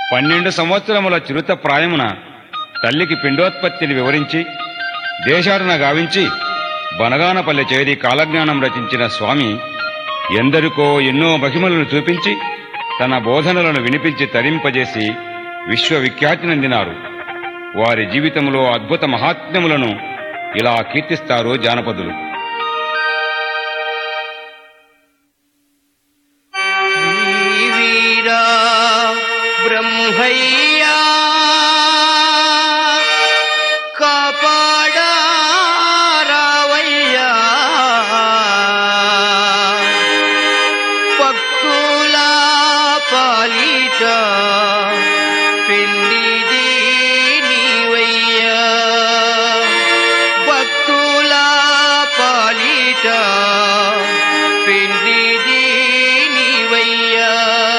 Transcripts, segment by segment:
పన్నెండు సంవత్సరముల చిరుత ప్రాయమున తల్లికి పిండోత్పత్తిని వివరించి దేశాటన గావించి బనగానపల్లె చేరి కాలజ్ఞానం రచించిన స్వామి ఎందరికో ఎన్నో మహిమలను చూపించి తన బోధనలను వినిపించి తరింపజేసి విశ్వవిఖ్యాతి నందినారు వారి జీవితంలో అద్భుత మహాత్మ్యములను ఇలా కీర్తిస్తారు జానపదులు శ్రీవీరా బ్రహ్మయ్యా కాపాడా రావయ్యా భక్తుల పాలిట పెళ్లిది నీవయ్యా భక్తుల పాలిట పెళ్లిది నీవయ్యా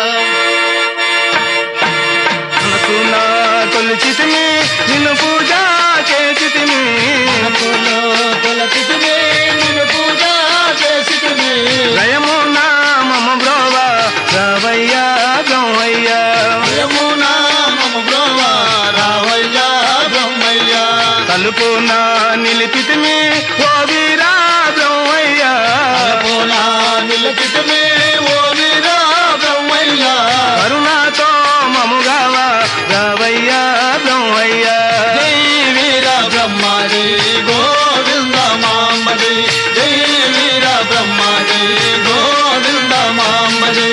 మనసున కొలిచితిమి నిన్ను పూజ చేసితిమి మనసులో కొలచితిమి, నిన్ను పూజ చేసితిమి. లయమున మమ బ్రోవ రావయ్యా గౌవయ్యా యమునా మమ బ్రోవ రావయ్యా బ్రహ్మయ్యా. తలుపున నిలిపితిమి ఓ వీరా బ్రహ్మయ్యా తలపునా నిలచితిమి, ఓ వీరా బ్రహ్మయ్యా. కరుణాతో మముగావ రావయ్యా బ్రహ్మయ్యా జై వీర బ్రహ్మది గోవింద మాంబది జై వీర బ్రహ్మది గోవింద మాంబది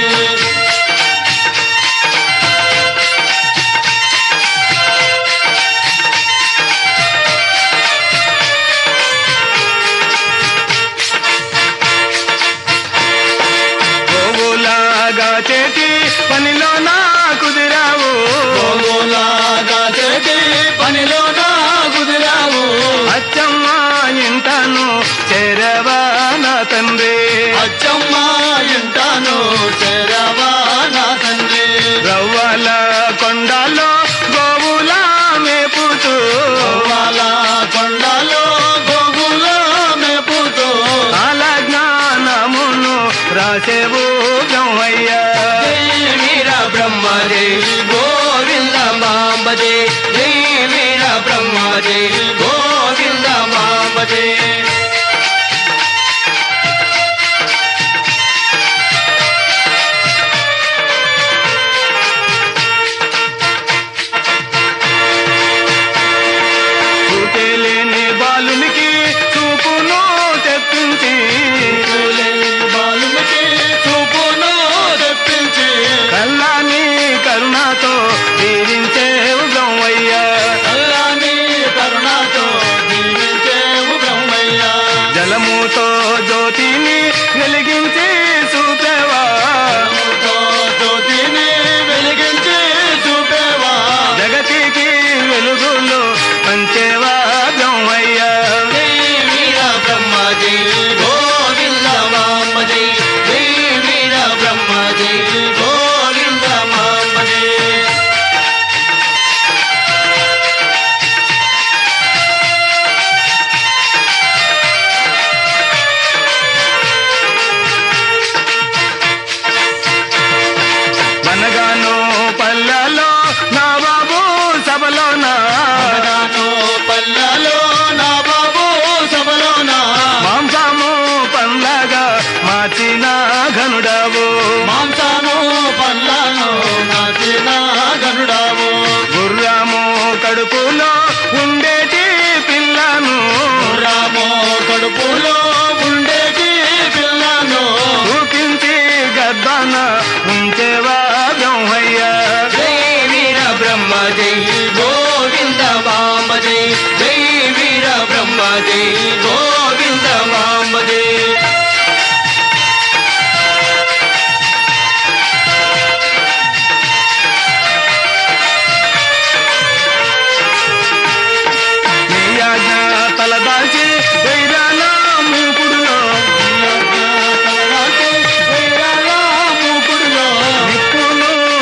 గోవులాగా చేతి పనిలో నా కుదిరావు గోగులాగా చేతి పనిలో నా కుదిరావు అచ్చమ్మ ఇంటను చేరవా నా తండ్రి అచ్చమ్మ ఇంటాను చేరవా నా తండ్రి రవ్వల కొండలో గోవుల మేపుతూ వాళ్ళ కొండలో గోగుల మేపుతో కాల జ్ఞానమును రాసేవు బ్రహ్మయ్యా జై వీర బ్రహ్మదే గోవింద మాంబదే జై వీర బ్రహ్మదే గోవింద మాంబదే చూతేలేని బాలునికి చూపును తెప్పించి పూలేని బాలునికి చూపును తెప్పించి కల్లాని కరుణతో దీవించేవు బ్రహ్మయ్యా చల్లని కరుణతో దీవించేవు బ్రహ్మయ్యా జలముతో జ్యోతిని వెలిగించి చూపేవా తో జ్యోతిని వెలిగించి చూపేవా జగతికి వెలుగులు పంచేవా బ్రహ్మయ్యా జై వీర బ్రహ్మదే గోవింద మాంబదే జై వీర బ్రహ్మదే గోవింద మాంబదే మనగాను పల్లెలో నా బాబు సభలోన అనగాను పల్లెలో నా బాబు సభలోన మాంసము పండ్లగా మార్చిన ఘనుడవు మాంసాను పల్లను నాచిన గనుడావు గుర్రము కడుపులో ఉండేటి పిల్లను రామో కడుపులో ఉండేటి పిల్లను చూపించి గర్భన ఉంచేవా బ్రహ్మయ్యా జై వీర బ్రహ్మదే గోవింద మాంబదే జై వీర బ్రహ్మదే గోవింద మాంబదే నీ ఆజ్ఞ తలదాల్చి వైరాల మూపుడులో తలరాసి వేరాల మూకుడులో నిప్పును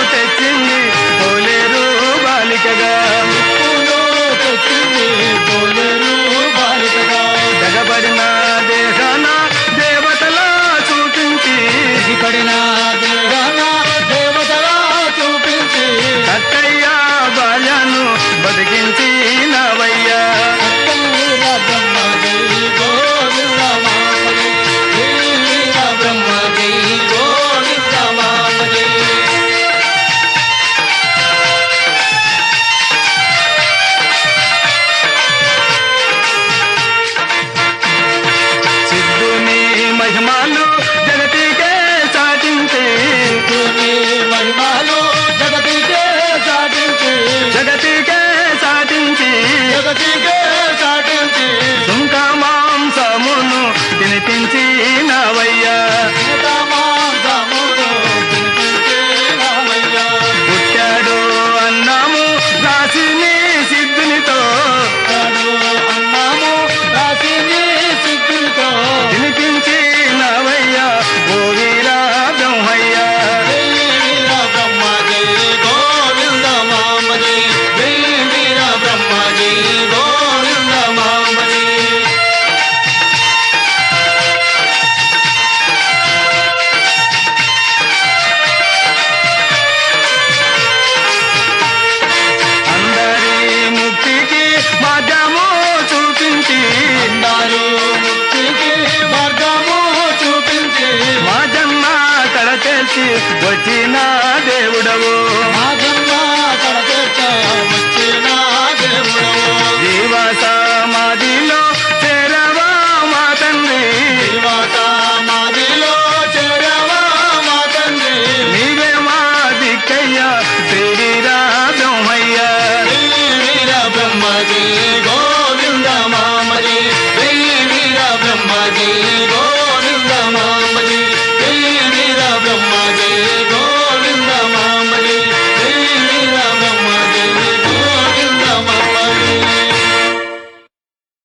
తెలిసి వచ్చిన దేవుడవు మా